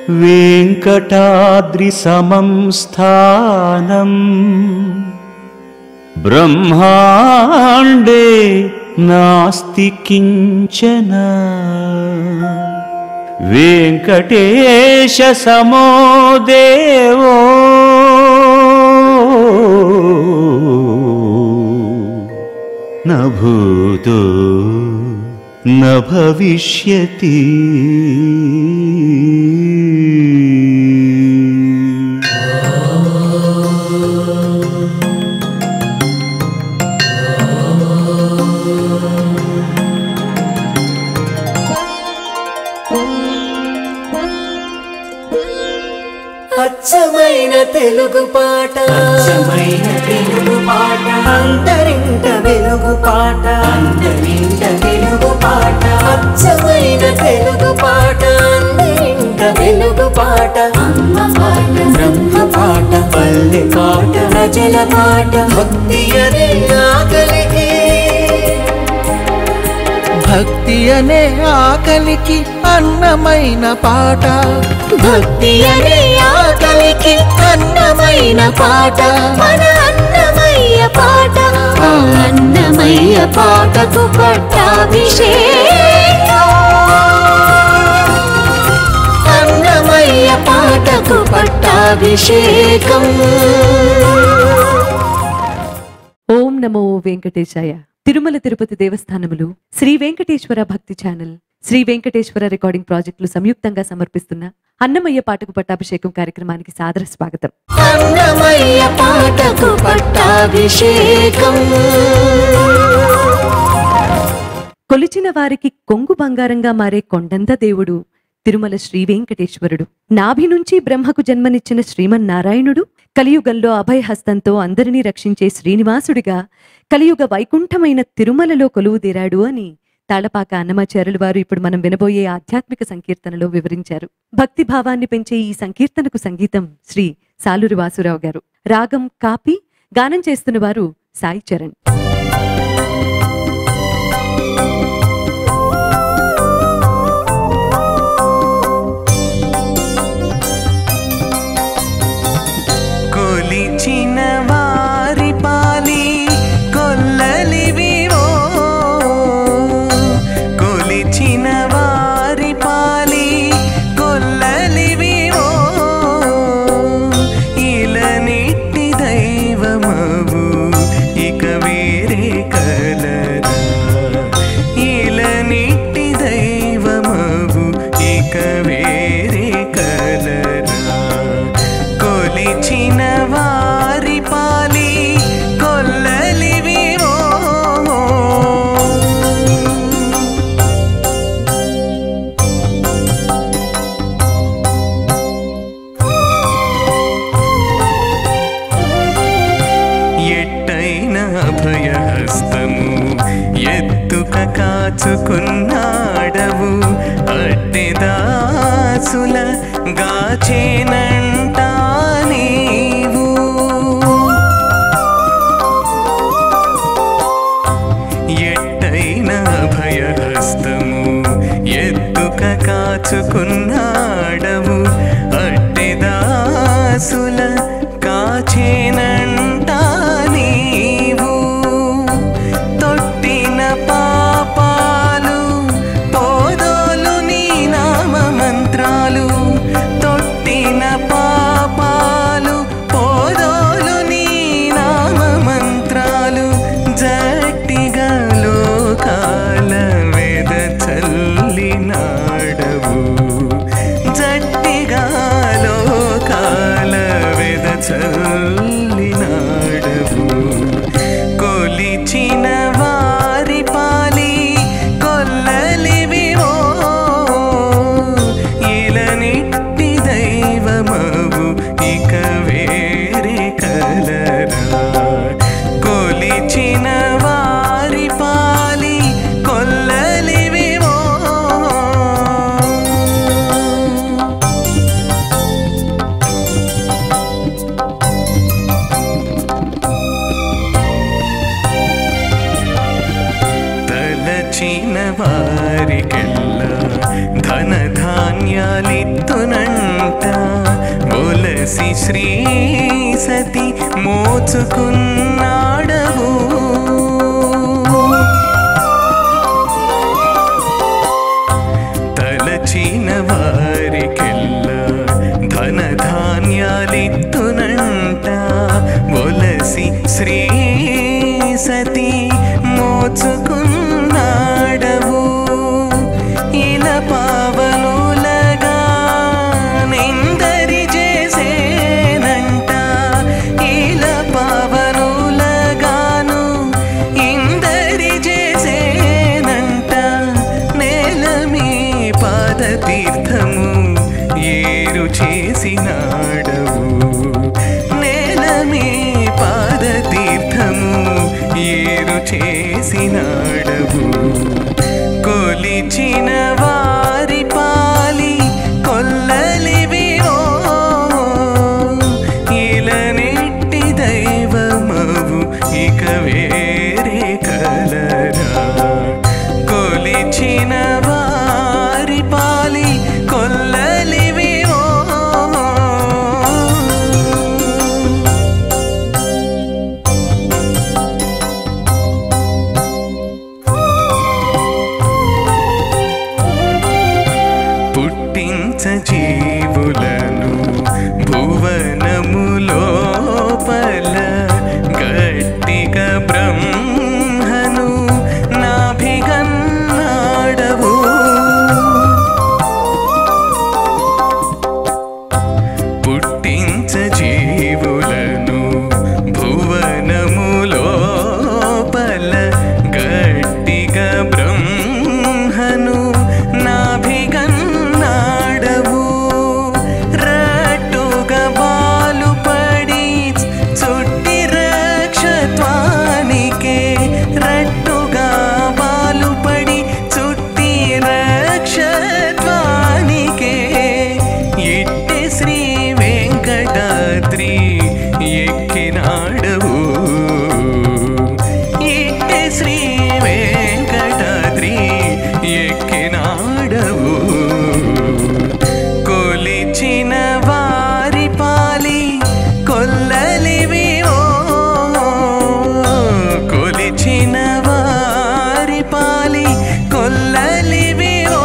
वेङ्कटाद्रिसमं स्थानम् ब्रह्माण्डे नास्ति किञ्चन वेङ्कटेशसमो देवो न भूतो न भविष्यति అచ్చమైన తెలుగు పాట అచ్చమైన తెలుగు పాట అంతరింట వెలుగు పాట అందరింట తెలుగు పాట అచ్చమైన తెలుగు పాట అందరింట వెలుగు పాట అమ్మ పాట బ్రహ్మ పాట పల్లె పాట ప్రజల పాట భక్తి అనే ఆకలికి భక్తి అనే ఆకలికి అన్నమైన పాట భక్తి అనే ఆకలికి అన్నమైన పాట మన అన్నమయ్య పాట ఆ అన్నమయ్య పాటకు పట్టాభిషేకం అన్నమయ్య పాటకు పట్టాభిషేకం ఓం నమో వెంకటేశాయ తిరుమల తిరుపతి దేవస్థానములు శ్రీ వెంకటేశ్వర భక్తి ఛానల్ శ్రీ వెంకటేశ్వర రికార్డింగ్ ప్రాజెక్టులు సంయుక్తంగా సమర్పిస్తున్న అన్నమయ్య పాటకు పట్టాభిషేకం కార్యక్రమానికి సాదర స్వాగతం అన్నమయ్య పాటకు పట్టాభిషేకం కొలిచిన వారికి కొంగు బంగారంగా మారే కొండంత దేవుడు తిరుమల శ్రీ వెంకటేశ్వరుడు నాభి నుంచి బ్రహ్మకు జన్మనిచ్చిన శ్రీమన్నారాయణుడు కలియుగంలో అభయహస్తంతో అందరినీ రక్షించే శ్రీనివాసుడిగా కలియుగ వైకుంఠమైన తిరుమలలో కొలువుదీరాడు అని తాళపాక అన్నమాచార్యులు వారు ఇప్పుడు మనం వినబోయే ఆధ్యాత్మిక సంకీర్తనలో వివరించారు భక్తి భావాన్ని పెంచే ఈ సంకీర్తనకు సంగీతం శ్రీ సాలూరి వాసురావు గారు రాగం కాపి గానం చేస్తున్న వారు సాయి చరణ్ కొలిచిన వారి పాలి కొల్లలివివో కొలిచిన వారి పాలి కొల్లలివివో ఇలనిట్టి దైవమవు ఇక వేరే కలరా ఇలనిట్టి దైవమవు ఇక వేరే కలరా కొలిచిన వారి పాలి కొల్లలివివో ఎట్టైన అభయహస్తము ఎత్తుక కాచుకున్నాడవు అట్టెదాసుల గాచేనంటా నీవు ఎట్టైన అభయహస్తము ఎత్తుక కాచుకున్నాడవు అట్టెదాసుల కాచేనంటా నీవు తొట్టిన పాపాలు పోదోలు నీ నామ మంత్రాలు తొట్టిన పాపాలు పోదోలు నీ నామ మంత్రాలు జట్టిగా లోకాల వేద చల్లినాడవు జట్టిగా లోకాల వేద చల్లినాడవు కొలిచిన వారి పాలి కొల్లలివివో ఇలనిట్టి దైవమవు ఇక వేరే కలరా కొలిచిన వారి పాలి కొల్లలివివో తలచిన వారికెల్లా ధన ధాన్యాలిత్తునంట శ్రీ సతి మోచుకున్నాడవు తలచిన వారికెల్ల ధన ధాన్యాలిత్తునంట ఒలసి శ్రీ సతి మోచుకున్నాడవు ఇలా పావనులగా నిందరి చేసేనంట ఇలా పావనులగాను ఇందరి చేసేనంట నేల మీ పాద తీర్థము ఏరు చేసినాడవు నేల మీ పాద తీర్థము ఏరు చేసినాడవు కొలిచిన వారి పాలి కొల్లలివివో ఇలనెట్టి దైవమవు ఇక వేరే కలరా కొలిచిన వారి పాలి కొల్లలివివో పుట్టించ జీవులను భువనములోపల గట్టిగా బ్రహ్మను నాభిగన్నాడవు పుట్టించ జీవులను భువనములోపల గట్టిగా బ్రహ్మను నాభిగన్నాడవు రట్టుగా బాలుపడి చుట్టి రక్షత్వానికే రట్టుగా బాలుపడి చుట్టి రక్షత్వానికే ఎట్టి శ్రీ వెంకటాద్రి ఎక్కినాడవు ఇట్టి శ్రీ వెంకటాద్రి ఎక్కినాడవు కొలిచిన వారి పాలి కొల్లలివివో కొలిచిన వారి పాలి కొల్లలివివో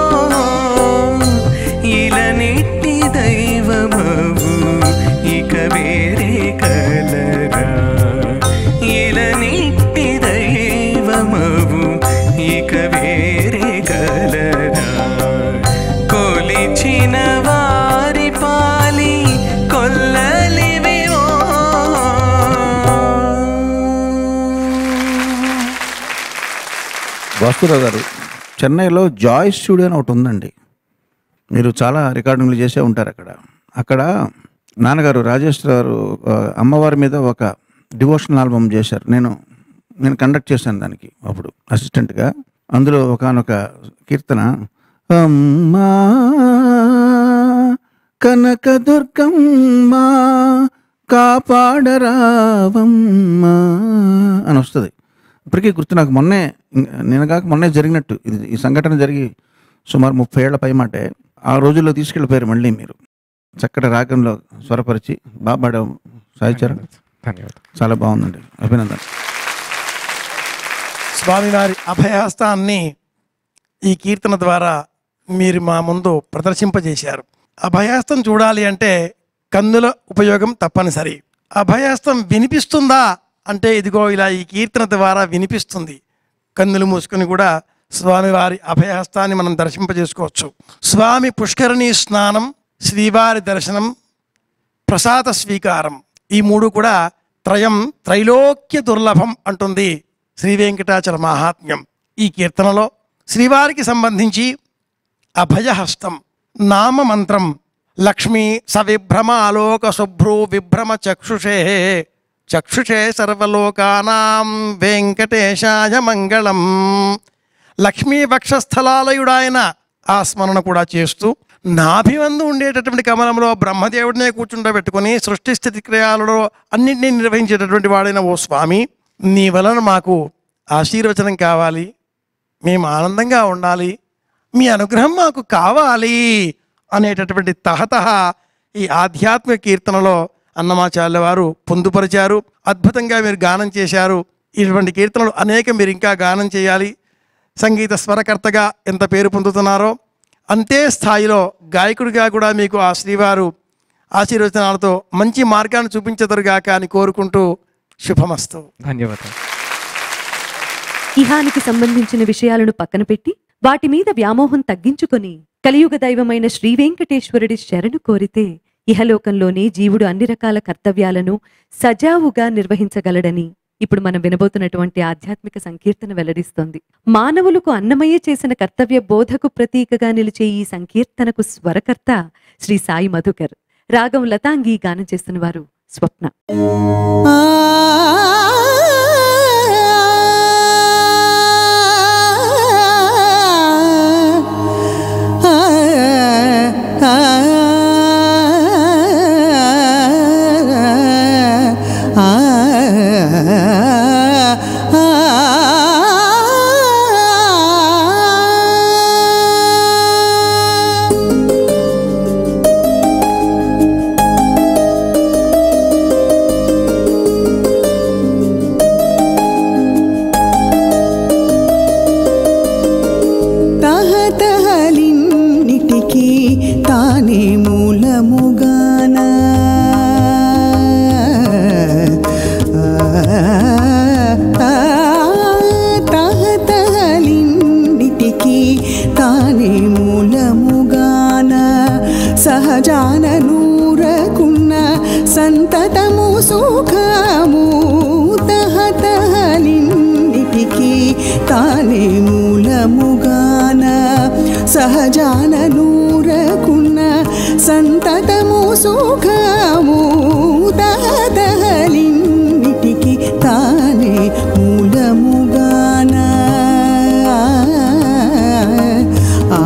ఇలనిట్టి దైవమవు ఇక వేరే కలరా ఇలనిట్టి దైవమవు ఇక వేరే కలరా కొలిచిన వారి పాలి కొల్లలివివో వాసురావు గారు చెన్నైలో జాయ్ స్టూడియో అని ఒకటి ఉందండి మీరు చాలా రికార్డింగ్లు చేసే ఉంటారు అక్కడ అక్కడ నాన్నగారు రాజేష్ గారు ఆ, అమ్మవారి మీద ఒక డివోషనల్ ఆల్బమ్ చేశారు నేను నేను కండక్ట్ చేశాను దానికి అప్పుడు అసిస్టెంట్గా అందులో ఒకనొక కీర్తన అమ్మా కనకదుర్గమ్మ కాపాడరావమ్మా అని వస్తుంది ఇప్పటికీ గుర్తు నాకు మొన్నే ఇం- నేను కాక మొన్నే జరిగినట్టు ఇది ఈ సంఘటన జరిగి సుమారు ముప్పై ఏళ్ల పై మాటే ఆ రోజుల్లో తీసుకెళ్ళిపోయారు మళ్ళీ మీరు చక్కటి రాగంలో స్వరపరిచి బాగా పాడావు సాయిచారం ధన్యవాదాలు చాలా బాగుందండి అభినందన స్వామివారి అభయహస్తాన్ని ఈ కీర్తన ద్వారా మీరు మా ముందు ప్రదర్శింపజేశారు అభయహస్తం చూడాలి అంటే కందుల ఉపయోగం తప్పనిసరి అభయహస్తం వినిపిస్తుందా అంటే ఇదిగో ఇలా ఈ కీర్తన ద్వారా వినిపిస్తుంది కన్నులు మూసుకొని కూడా స్వామివారి అభయహస్తాన్ని మనం దర్శింపజేసుకోవచ్చు స్వామి పుష్కరిణీ స్నానం శ్రీవారి దర్శనం ప్రసాద స్వీకారం ఈ మూడు కూడా త్రయం త్రైలోక్య దుర్లభం అంటుంది శ్రీ వెంకటాచల మహాత్మ్యం ఈ కీర్తనలో శ్రీవారికి సంబంధించి అభయహస్తం నామమంత్రం లక్ష్మీ సవిభ్రమ ఆలోక శుభ్రూ విభ్రమ చక్షుషే చక్షుషే సర్వలోకానాం వెంకటేశాయ మంగళం లక్ష్మీ వక్షస్థలాలయుడాయన ఆ స్మరణ కూడా చేస్తూ నాభివందు ఉండేటటువంటి కమలంలో బ్రహ్మదేవుడినే కూర్చుండబెట్టుకొని సృష్టి స్థితి క్రియాలలో అన్నింటినీ నిర్వహించేటటువంటి వాడైన ఓ స్వామి నీ వలన మాకు ఆశీర్వచనం కావాలి మేము ఆనందంగా ఉండాలి మీ అనుగ్రహం మాకు కావాలి అనేటటువంటి తహతహ ఈ ఆధ్యాత్మిక కీర్తనలో అన్నమాచార్య వారు పొందుపరిచారు అద్భుతంగా మీరు గానం చేశారు ఇటువంటి కీర్తనలు అనేక మీరు ఇంకా గానం చేయాలి సంగీత స్వరకర్తగా ఎంత పేరు పొందుతున్నారో అంతే స్థాయిలో గాయకుడిగా కూడా మీకు ఆ శ్రీవారు ఆశీర్వచనాలతో మంచి మార్గాన్ని చూపించదురుగాక అని కోరుకుంటూ శుభమస్తు ధన్యవాదాలు ఇహానికి సంబంధించిన విషయాలను పక్కన పెట్టి వాటి మీద వ్యామోహం తగ్గించుకొని కలియుగ దైవమైన శ్రీ వెంకటేశ్వరుడి శరణు కోరితే ఇహలోకంలోనే జీవుడు అన్ని రకాల కర్తవ్యాలను సజావుగా నిర్వహించగలడని ఇప్పుడు మనం వినబోతున్నటువంటి ఆధ్యాత్మిక సంకీర్తన వెల్లడిస్తోంది మానవులకు అన్నమయ్య చేసిన కర్తవ్య బోధకు ప్రతీకగా నిలిచే ఈ సంకీర్తనకు స్వరకర్త శ్రీ సాయి మధుకర్ రాగం లతాంగి గానం చేస్తున్న వారు స్వప్న తహతహలిన్నిటికీ తానే మూలముగాన తహతహలిన్నిటికీ తానే మూలముగాన సహజాన నూరకున్న సంతతము సుఖము తహతహలిన్నిటికీ తానే మూలముగాన సహజాన నూరకున్న సంతతము సుఖము తహతహలిన్నిటికి తానే మూలముగాన ఆ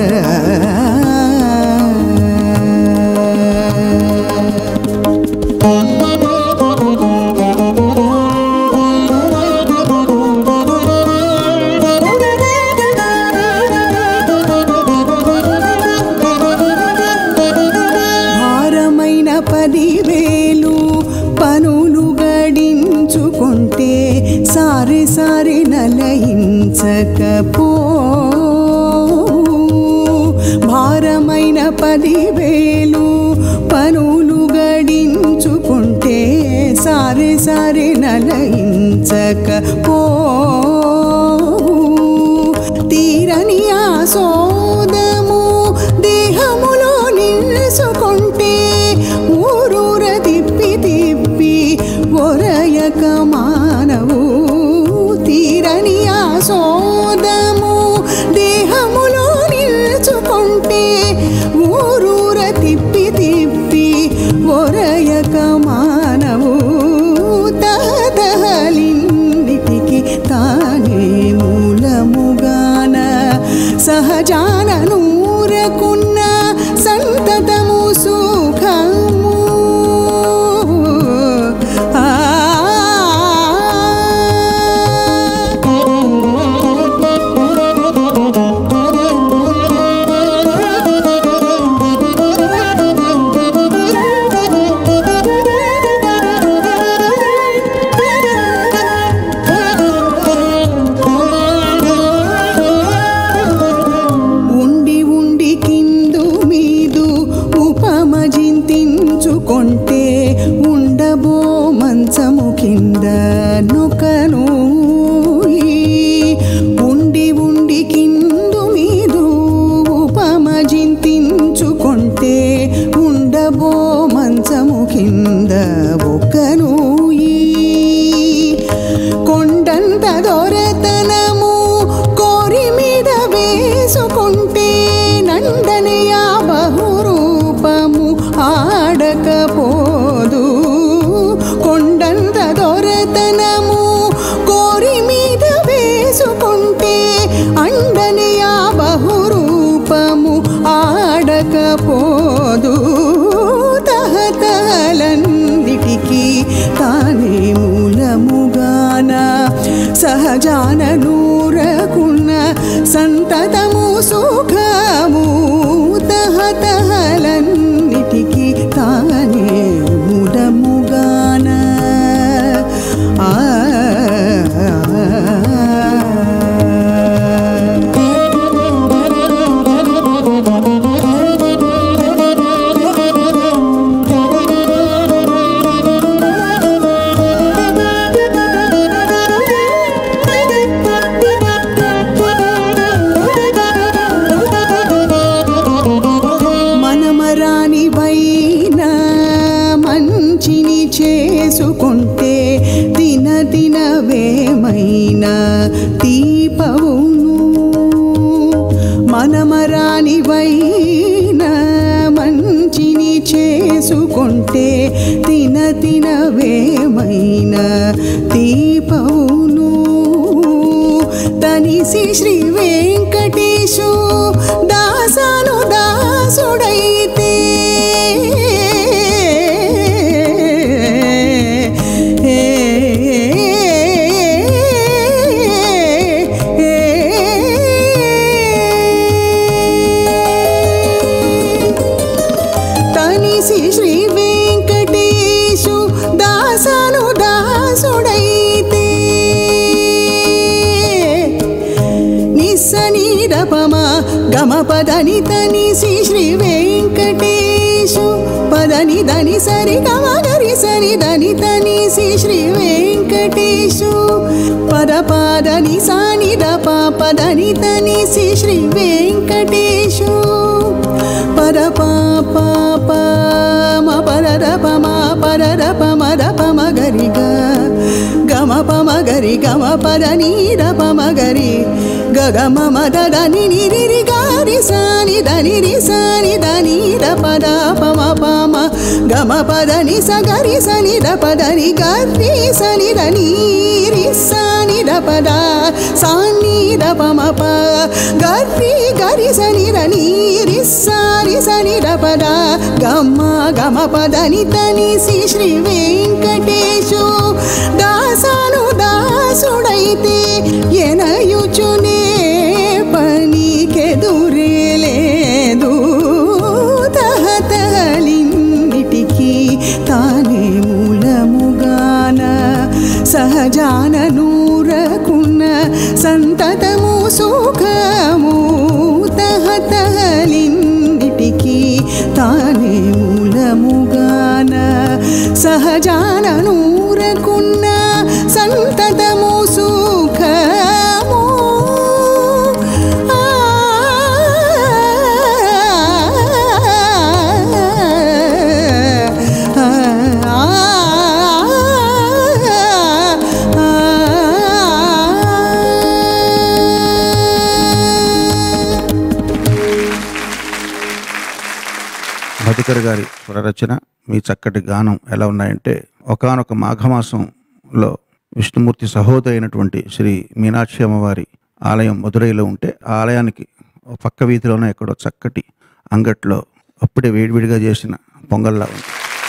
భారమైన పదివేలు పనులు గడించుకుంటే సారి సారి నలయించకపో భారమైన పదివేలు పనులు గడించుకుంటే సారి సారి నలయించకపో తీరని ఆసోదము దేహములో నిలుసుకుంటే ఊరూర తిప్పి తిప్పి ఒరయక మానవు తీరని ఆసోదము దేహములో నిలుచుకుంటే ఊరూర తిప్పి తిప్పి ఒరయక మానవు తహతహలిన్నిటికి తానే మూలముగాన సహజాన నూరకున్న సంతతము సుఖము ఆ ఉండి ఉండి కిందు మీదు ఉపమజింతించుకొంటే ఉండబో మంచము కింద నొకను ఉండి ఉండి కిందు మీదు ఉపమజింతించుకొంటే ఉండబో మంచము కింద ఒకను కొండంత దొరతనము కోరి మీద వేసుకుంటే నందనయా బహురూపము ఆడకపోదు కొండంత దొరతనము కోరి మీద వేసుకుంటే అండనయా బహురూపము ఆడకపోదు తహతలన్నిటికీ తానే మూలముగాన సహజాన నూరకున్న సంతతము సుఖము తహతహలన్నిటికీ పదని తని శ్రీ శ్రీ వెంకటేశు పదని దని సరి గమ గరి సరి దని తని శ్రీ శ్రీ వెంకటేశు పద పదని సాని ద ప పదని తని శ్రీ శ్రీ వెంకటేశు పద ప ప ప మ పద ద ప మ పద ద ప మ ద ప మ గరి గ గమ ప మ గరి గమ పద నీ ద ప మ గరి గ గ మ మ ద ద ని ని రి రి గ రి స ని ద ని రి స ని ద ని ద ప ద ప మ ప మ గ మ ప ద ని స గ రి స ని ద ప ద ని గ రి స ని ద ని రి స ని ద ప ద స ని ద ప మ ప గ రి గ రి స ని ద ని రి స రి స ని ద ప ద గ మ గ మ ప ద ని త ని సి శ్రీ వెంకటేశు దాసాను దాసుడైతే ఎనయుచునే పనికెదురే లేదు తహతలిన్నిటికీ తానే మూలముగాన సహజాన నూరకున్న సంతతము సుఖము తహతలిన్నిటికీ తానే మూలముగాన సహజాన నూరకున్న సంతతము సుఖము మధుకర్ గారి స్వరరచన మీ చక్కటి గానం ఎలా ఉన్నాయంటే ఒకానొక మాఘమాసంలో విష్ణుమూర్తి సహోదరి అయినటువంటి శ్రీ మీనాక్షి అమ్మవారి ఆలయం మధురైలో ఉంటే ఆ ఆలయానికి ఓ పక్క వీధిలోనే ఎక్కడో చక్కటి అంగట్లో అప్పుడే వేడివేడిగా చేసిన పొంగల్లా ఉంది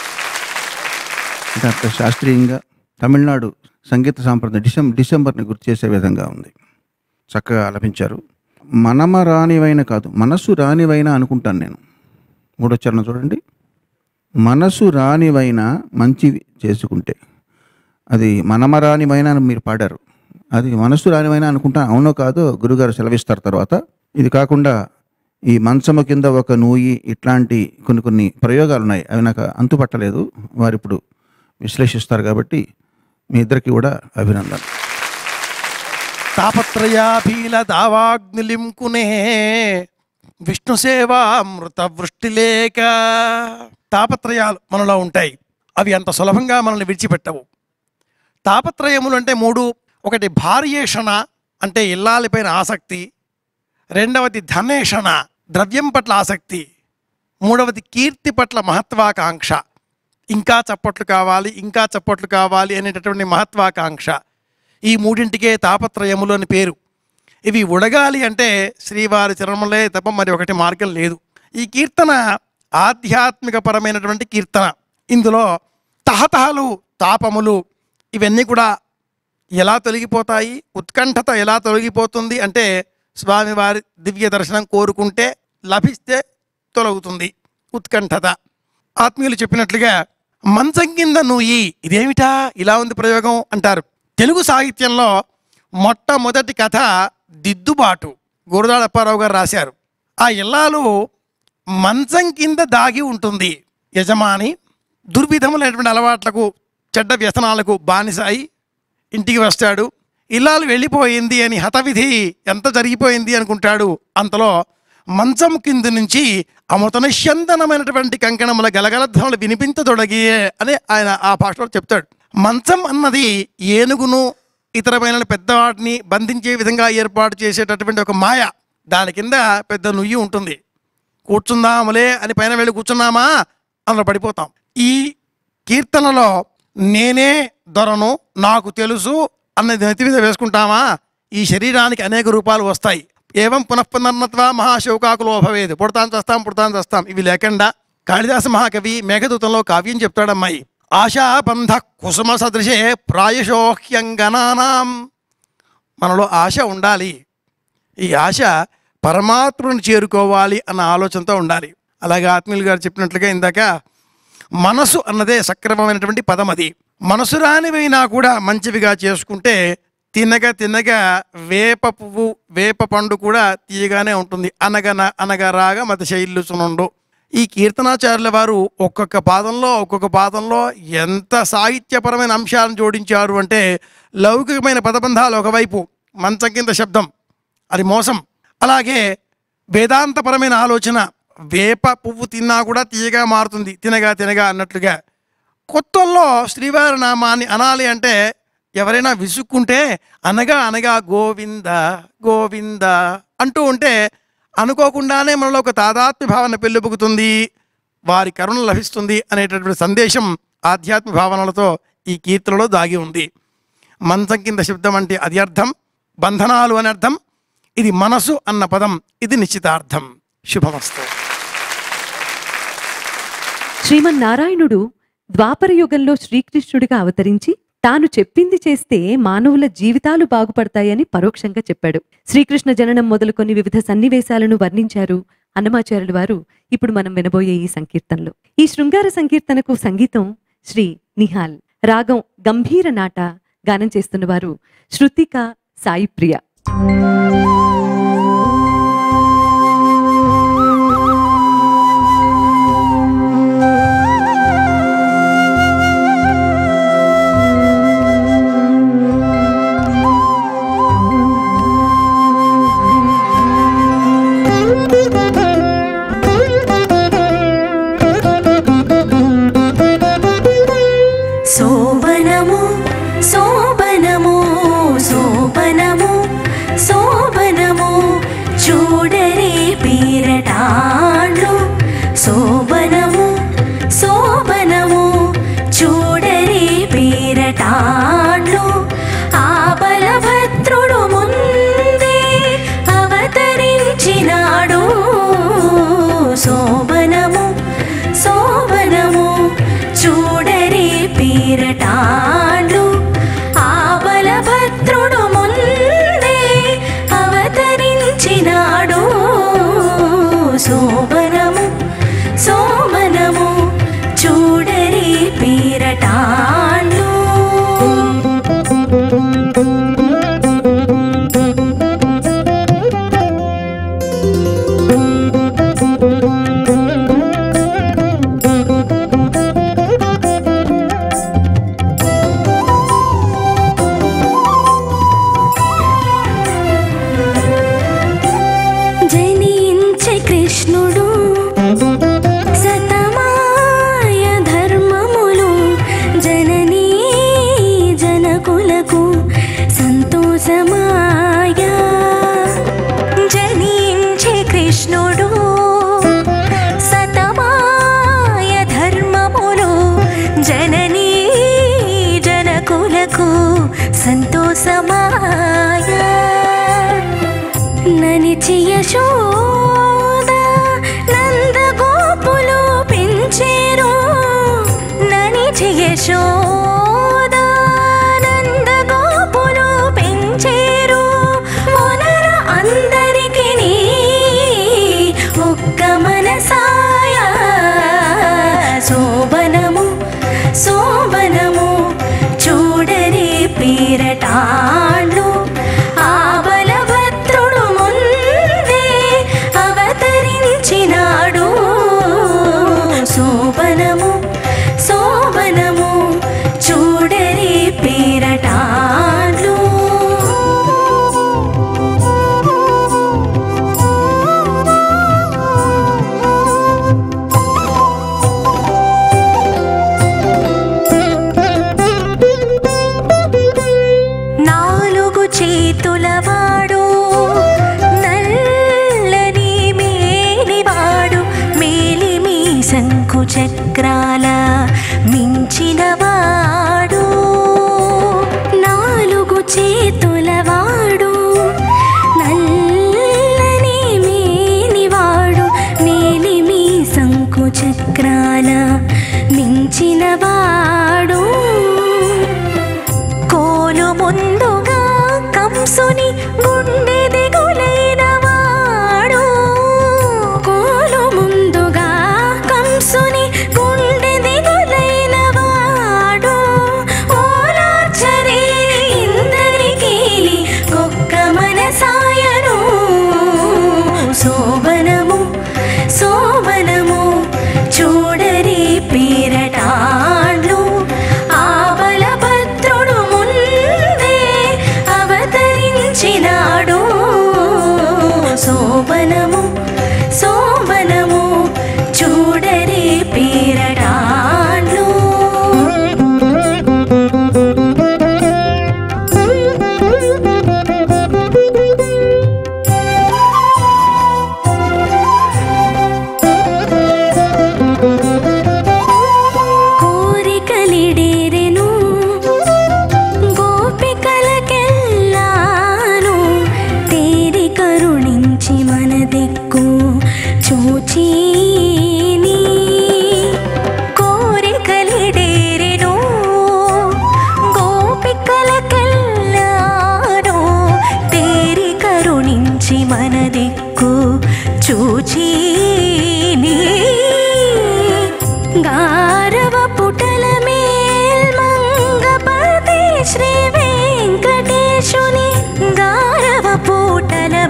అంటే అంత శాస్త్రీయంగా తమిళనాడు సంగీత సాంప్రదాయం డిసెంబర్ డిసెంబర్ని గుర్తు చేసే విధంగా ఉంది చక్కగా ఆలపించారు మనమ రానివైన కాదు మనసు రానివైన అనుకుంటాను నేను మూడో చరణం చూడండి మనసు రానివైనా మంచివి చేసుకుంటే అది మనమ రానివైనా అని మీరు పాడారు అది మనసు రానివైనా అనుకుంటా అవునో కాదో గురుగారు సెలవిస్తారు తర్వాత ఇది కాకుండా ఈ మంచము కింద ఒక నూయి ఇట్లాంటి కొన్ని కొన్ని ప్రయోగాలు ఉన్నాయి అవి నాకు అంతుపట్టలేదు వారు ఇప్పుడు విశ్లేషిస్తారు కాబట్టి మీ ఇద్దరికి కూడా అభినందన తాపత్రయాభీల దావాగ్నిలింకునే విష్ణు సేవామృత వృష్టిలేక తాపత్రయాలు మనలో ఉంటాయి అవి అంత సులభంగా మనల్ని విడిచిపెట్టవు తాపత్రయములు అంటే మూడు ఒకటి భార్యేషణ అంటే ఇల్లాలిపైన ఆసక్తి రెండవది ధనేషణ ద్రవ్యం పట్ల ఆసక్తి మూడవది కీర్తి పట్ల మహత్వాకాంక్ష ఇంకా చప్పట్లు కావాలి ఇంకా చప్పట్లు కావాలి అనేటటువంటి మహత్వాకాంక్ష ఈ మూడింటికే తాపత్రయములు అని పేరు ఇవి ఉడగాలి అంటే శ్రీవారి చరణములే తప్ప మరి ఒకటి మార్గం లేదు ఈ కీర్తన ఆధ్యాత్మిక పరమైనటువంటి కీర్తన ఇందులో తహతహలు తాపములు ఇవన్నీ కూడా ఎలా తొలగిపోతాయి ఉత్కంఠత ఎలా తొలగిపోతుంది అంటే స్వామివారి దివ్య దర్శనం కోరుకుంటే లభిస్తే తొలగుతుంది ఉత్కంఠత ఆత్మీయులు చెప్పినట్లుగా మంచం కింద నుయ్యి ఇదేమిటా ఇలా ఉంది ప్రయోగం అంటారు తెలుగు సాహిత్యంలో మొట్టమొదటి కథ దిద్దుబాటు గురదాడ అప్పారావు గారు రాశారు ఆ ఇల్లాలు మంచం కింద దాగి ఉంటుంది యజమాని దుర్విధములైనటువంటి అలవాట్లకు చెడ్డ వ్యసనాలకు బానిసాయి ఇంటికి వస్తాడు ఇల్లాలు వెళ్ళిపోయింది అని హతవిధి ఎంత జరిగిపోయింది అనుకుంటాడు అంతలో మంచం కింద నుంచి అమృతనిశ్యందనమైనటువంటి కంకణముల గలగలధ్వనులు వినిపించదొడగియే అని ఆయన ఆ భాషలో చెప్తాడు మంచం అన్నది ఏనుగును ఇతరమైన పెద్దవాటిని బంధించే విధంగా ఏర్పాటు చేసేటటువంటి ఒక మాయ దాని కింద పెద్ద నుయ్యి ఉంటుంది కూర్చుందాములే అని పైన వెళ్ళి కూర్చున్నామా అందులో పడిపోతాం ఈ కీర్తనలో నేనే దొరను నాకు తెలుసు అన్నది నెత్తి మీద వేసుకుంటామా ఈ శరీరానికి అనేక రూపాలు వస్తాయి ఏవం పునఃపునర్నత్వ మహాశోకాకులో భవేది పుడతాం చస్తాం పుడతాం చస్తాం ఇవి లేకుండా కాళిదాస మహాకవి మేఘదూతంలో కావ్యం చెప్తాడమ్మాయి ఆశాబంధ కుసుమ సదృశే ప్రాయశోహ్యంగనానాం మనలో ఆశ ఉండాలి ఈ ఆశ పరమాత్ముని చేరుకోవాలి అన్న ఆలోచనతో ఉండాలి అలాగే ఆత్మీయులు గారు చెప్పినట్లుగా ఇందాక మనసు అన్నదే సక్రమమైనటువంటి పదం అది మనసు రానివైనా కూడా మంచివిగా చేసుకుంటే తినగ తినగ వేప పువ్వు వేప పండు కూడా తీయగానే ఉంటుంది అనగన అనగరాగా మత శైలుచునుండు ఈ కీర్తనాచార్యుల వారు ఒక్కొక్క పాదంలో ఒక్కొక్క పాదంలో ఎంత సాహిత్యపరమైన అంశాలను జోడించారు అంటే లౌకికమైన పదబంధాలు ఒకవైపు మంచం కింద శబ్దం అది మోసం అలాగే వేదాంతపరమైన ఆలోచన వేప పువ్వు తిన్నా కూడా తీయగా మారుతుంది తినగా తినగా అన్నట్లుగా కొత్తల్లో శ్రీవారి నామాన్ని అనాలి అంటే ఎవరైనా విసుక్కుంటే అనగా అనగా గోవింద గోవింద అంటూ ఉంటే అనుకోకుండానే మనలో ఒక తాదాత్మ్య భావన పెళ్ళిపుకుతుంది వారి కరుణ లభిస్తుంది అనేటటువంటి సందేశం ఆధ్యాత్మిక భావనలతో ఈ కీర్తనలో దాగి ఉంది మంచం కింద శబ్దం అంటే అది అర్థం బంధనాలు అని అర్థం ఇది మనసు అన్న పదం ఇది నిశ్చితార్థం శుభమస్తు శ్రీమన్నారాయణుడు ద్వాపర యుగంలో శ్రీకృష్ణుడిగా అవతరించి తాను చెప్పింది చేస్తే మానవుల జీవితాలు బాగుపడతాయని పరోక్షంగా చెప్పాడు శ్రీకృష్ణ జననం మొదలుకొని వివిధ సన్నివేశాలను వర్ణించారు అన్నమాచార్యులు వారు ఇప్పుడు మనం వినబోయే ఈ సంకీర్తనలో ఈ శృంగార సంకీర్తనకు సంగీతం శ్రీ నిహాల్ రాగం గంభీర నాట గానం చేస్తున్న వారు శృతిక సాయి ప్రియ శోభనము శోభనము శోభనము శోభనము చూడరే పీరటాండ్లు శోభనము శోభనము చూడరే పీరటాండ్లు ఆ బలభద్రుడు ముందే అవతరించినాడు శోభనము శోభనము చూడరి పీరటాండ్లు ఆ బలభద్రుడు ముందే అవతరించినాడు శోభనము సోమనము చూడరి పీరటాండ్లు జనించే కృష్ణుడు సతమాయ ధర్మములు జననీ జనకులకు సంతోషమాయ జనించే కృష్ణుడు సతమాయ ధర్మములు జననీ జనకులకు సంతోషమాయ ననిచి యశోద నంద గోపులు పెంచేరు ననిచి యశోద నంద గోపులు పెంచేరు మొనర అందరికి ఒక్క మనసాయ శోభనము శోభనము చూడరి పీరటాళ్ళు ఆ బలభద్రుడు ముందే అవతరించినాడు శోభనము శోభనము చూడరి పీరటాళ్ళు నాలుగు చేతులవాడు నల్లని మేలివాడు మేలిమి శంకు చక్రాల మించినవాడు నాలుగు చేతులవాడు నల్లని మేనివాడు మేలిమి శంకు చక్రాల మించినవాడు కోలు ముందుగా కంసుని గుండె దిగులైన వాడు కోలు ముందుగా కంసుని గుండె దిగులైన వాడు ఓలార్చరే ఇందరికీ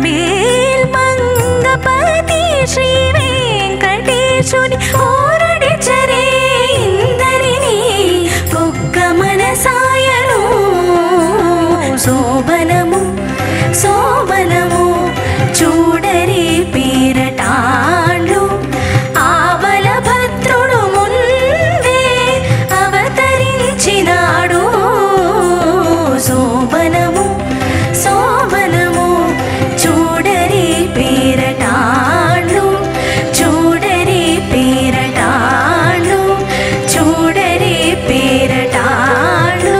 అలమేల్ మంగపతి శ్రీ వెంకటేశుని ఓరడి చరే ఇందరిని ఒక్క మనసాయను శోభనము శోభనము చూడరి పేరటాండ్లు ఆవల భద్రుడు ముందే అవతరించినాడు శోభనము శోభనము చూడరి పేరటాండ్లు చూడరి పేరటాండ్లు చూడరి పేరటాండ్లు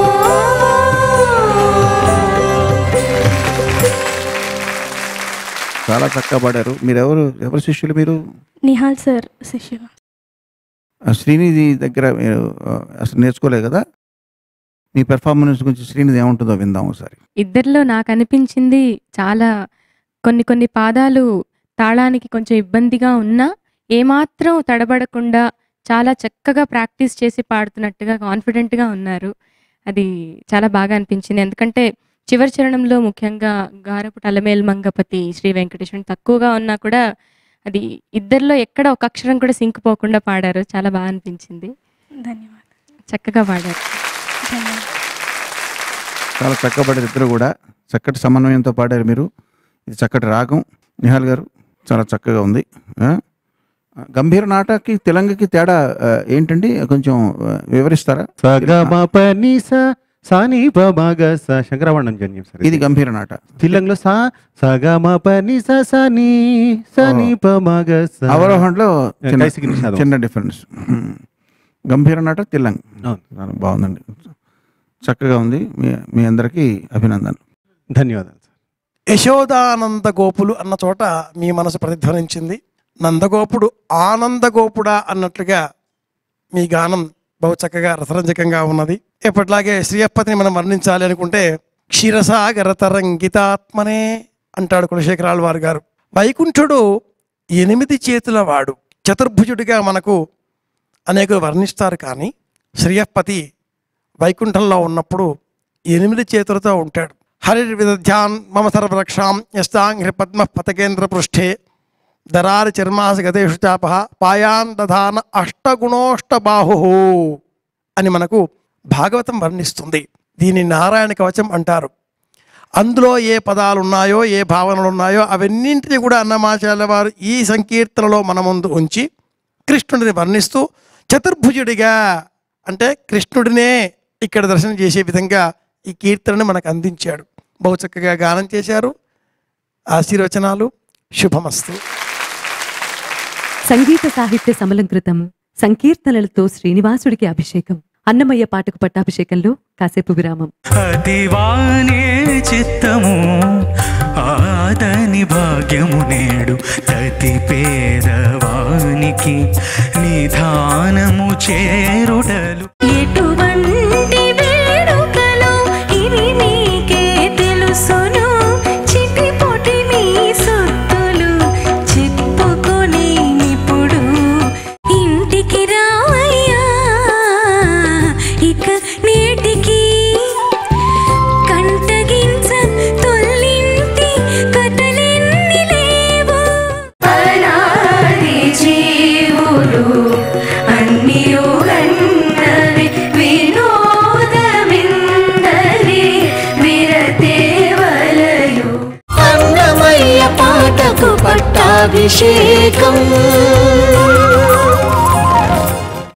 చాలా చక్కగా పాడారు మీరు ఎవరు ఎవరు శిష్యులు మీరు నిహాల్ సార్ శిష్యులు ఆ శ్రీనిధి దగ్గర మీరు ఆ, అసలు నేర్చుకోలేదు కదా మీ పెర్ఫార్మెన్స్ గురించి శ్రీనిధి ఏముంటుందో విందాం ఒకసారి ఇద్దరిలో నాకు అనిపించింది చాలా కొన్ని కొన్ని పాదాలు తాళానికి కొంచెం ఇబ్బందిగా ఉన్నా ఏమాత్రం తడబడకుండా చాలా చక్కగా ప్రాక్టీస్ చేసి పాడుతున్నట్టుగా కాన్ఫిడెంట్గా ఉన్నారు అది చాలా బాగా అనిపించింది ఎందుకంటే చివరి చరణంలో ముఖ్యంగా గారపు అలమేల్ మంగపతి శ్రీ వెంకటేశ్వరుని తక్కువగా ఉన్నా కూడా అది ఇద్దరిలో ఎక్కడ ఒక అక్షరం కూడా సింక్ పోకుండా పాడారు చాలా బాగా అనిపించింది ధన్యవాదాలు చక్కగా పాడారు చాలా చక్కగా పాడారు ఇద్దరు కూడా చక్కటి సమన్వయంతో పాడారు మీరు ఇది చక్కటి రాగం నిహాల్ గారు చాలా చక్కగా ఉంది ఆ? గంభీర నాటకి తెలంగకి తేడా ఆ, ఏంటండి కొంచెం ఆ, వివరిస్తారా సగమ పని స సాని ప మగ స శంకరవర్ణం జన్యం సార్ ఇది గంభీర నాట తిల్లంలో సా సగమ పని స సని సని ప మగ స అవరోహణలో చిన్న- కైసికి నిషాదం. చిన్న డిఫరెన్స్ గంభీర నాట తిల్లంగ్ అవును. చాలా బాగుందండి చక్కగా ఉంది మీ మీ అందరికీ అభినందనలు ధన్యవాదాలు యశోదానంద గోపులు అన్న చోట మీ మనసు ప్రతిధ్వనించింది నందగోపుడు ఆనందగోపుడా అన్నట్లుగా మీ గానం బహు చక్కగా రసరంజకంగా ఉన్నది ఎప్పటిలాగే శ్రీయప్పతిని మనం వర్ణించాలి అనుకుంటే క్షీరసాగర తరంగితాత్మనే అంటాడు కులశేఖరాల వారు గారు వైకుంఠుడు ఎనిమిది చేతుల వాడు చతుర్భుజుడిగా మనకు అనేకులు వర్ణిస్తారు కానీ శ్రీయప్పతి వైకుంఠంలో ఉన్నప్పుడు ఎనిమిది చేతులతో ఉంటాడు హరిర్విదధ్యాన్ మమ సర్వరక్షాం యస్తాంఘ్రి పద్మ పతకేంద్ర పృష్ఠే దరారి చర్మాసి గతేషు చాప పాయాన్ దధాన అష్టగుణోష్టబాహు అని మనకు భాగవతం వర్ణిస్తుంది దీని నారాయణ కవచం అంటారు అందులో ఏ పదాలు ఉన్నాయో ఏ భావనలు ఉన్నాయో అవన్నింటినీ కూడా అన్నమాచార్య వారు ఈ సంకీర్తనలో మన ముందు ఉంచి కృష్ణుడిని వర్ణిస్తూ చతుర్భుజుడిగా అంటే కృష్ణుడినే ఇక్కడ దర్శనం చేసే విధంగా ఈ కీర్తనని మనకు అందించాడు బహు చక్కగా గానం చేశారు ఆశీర్వచనాలు శుభమస్తు సంగీత సాహిత్య సమలంకృతం సంకీర్తనలతో శ్రీనివాసుడికి అభిషేకం అన్నమయ్య పాటకు పట్టాభిషేకంలో కాసేపు విరామం అతివానే చిత్తము ఆదని భాగ్యము నేడు ప్రతి పేదవానికి నిధానము చేరుటలు ఎటువంటి వేడుకలో ఇవి నీకే తెలుసును చిటిపొటి నీ సొత్తులు చెప్పుకొని నిపుడు ఇంటికి రావయ్యా ఇక నేటికి కంటగించ తొల్లింటి కథలెన్ని లేవు అనాది జీవులు అన్నియు అన్నవి వినోదమిందరి విరతేవలయు అన్నమయ్య పాటకు పట్టాభిషేకం